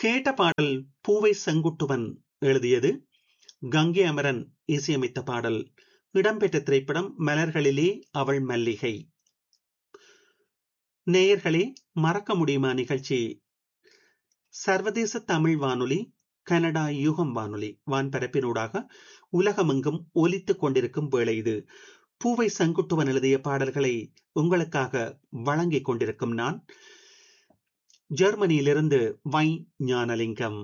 கேட்ட பாடல் பூவை செங்குட்டுவன் எழுதியது கங்கை அமரன் இசையமைத்த பாடல் இடம்பெற்ற திரைப்படம் மலர்களிலே அவள் மல்லிகை நேயர்களே மறக்க முடியுமா நிகழ்ச்சி சர்வதேச தமிழ் வானொலி கனடா யுகம் வானொலி வான்பரப்பினூடாக உலகமெங்கும் ஒலித்துக் கொண்டிருக்கும் வேளை இது பூவை செங்குட்டுவன் எழுதிய பாடல்களை உங்களுக்காக வழங்கிக் கொண்டிருக்கும் நான் ஜெர்மனியிலிருந்து வை ஞானலிங்கம்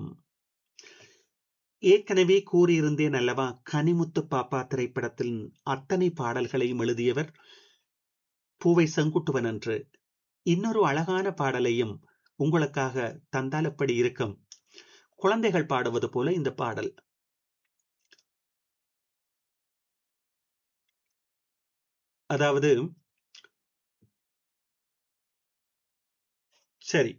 ஏற்கனவே கூறியிருந்தேன் அல்லவா கனிமுத்து பாப்பா திரைப்படத்தின் அத்தனை பாடல்களையும் எழுதியவர் பூவை செங்குட்டுவன் என்று இன்னொரு அழகான பாடலையும் உங்களுக்காக தந்தால் எப்படி இருக்கும் குழந்தைகள் பாடுவது போல இந்த பாடல் அதாவது சரி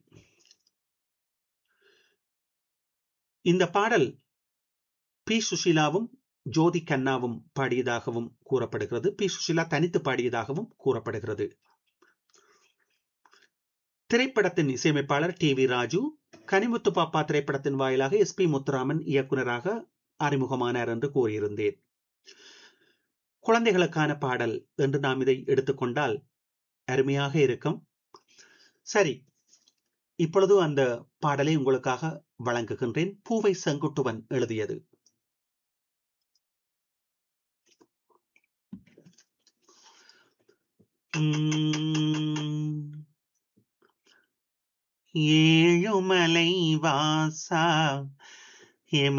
இந்த பாடல் பி சுஷிலாவும் ஜோதி கண்ணாவும் பாடியதாகவும் கூறப்படுகிறது பி சுஷிலா தனித்து பாடியதாகவும் கூறப்படுகிறது திரைப்படத்தின் இசையமைப்பாளர் டி வி ராஜு கனிமுத்து பாப்பா திரைப்படத்தின் வாயிலாக எஸ் பி முத்துராமன் இயக்குநராக அறிமுகமானார் என்று கூறியிருந்தேன் குழந்தைகளுக்கான பாடல் என்று நாம் இதை எடுத்துக்கொண்டால் அருமையாக இருக்கும் சரி இப்பொழுது அந்த பாடலை உங்களுக்காக வழங்குகின்றேன் பூவை செங்குட்டுவன் எழுதியது ஏழுமலை வாசா எம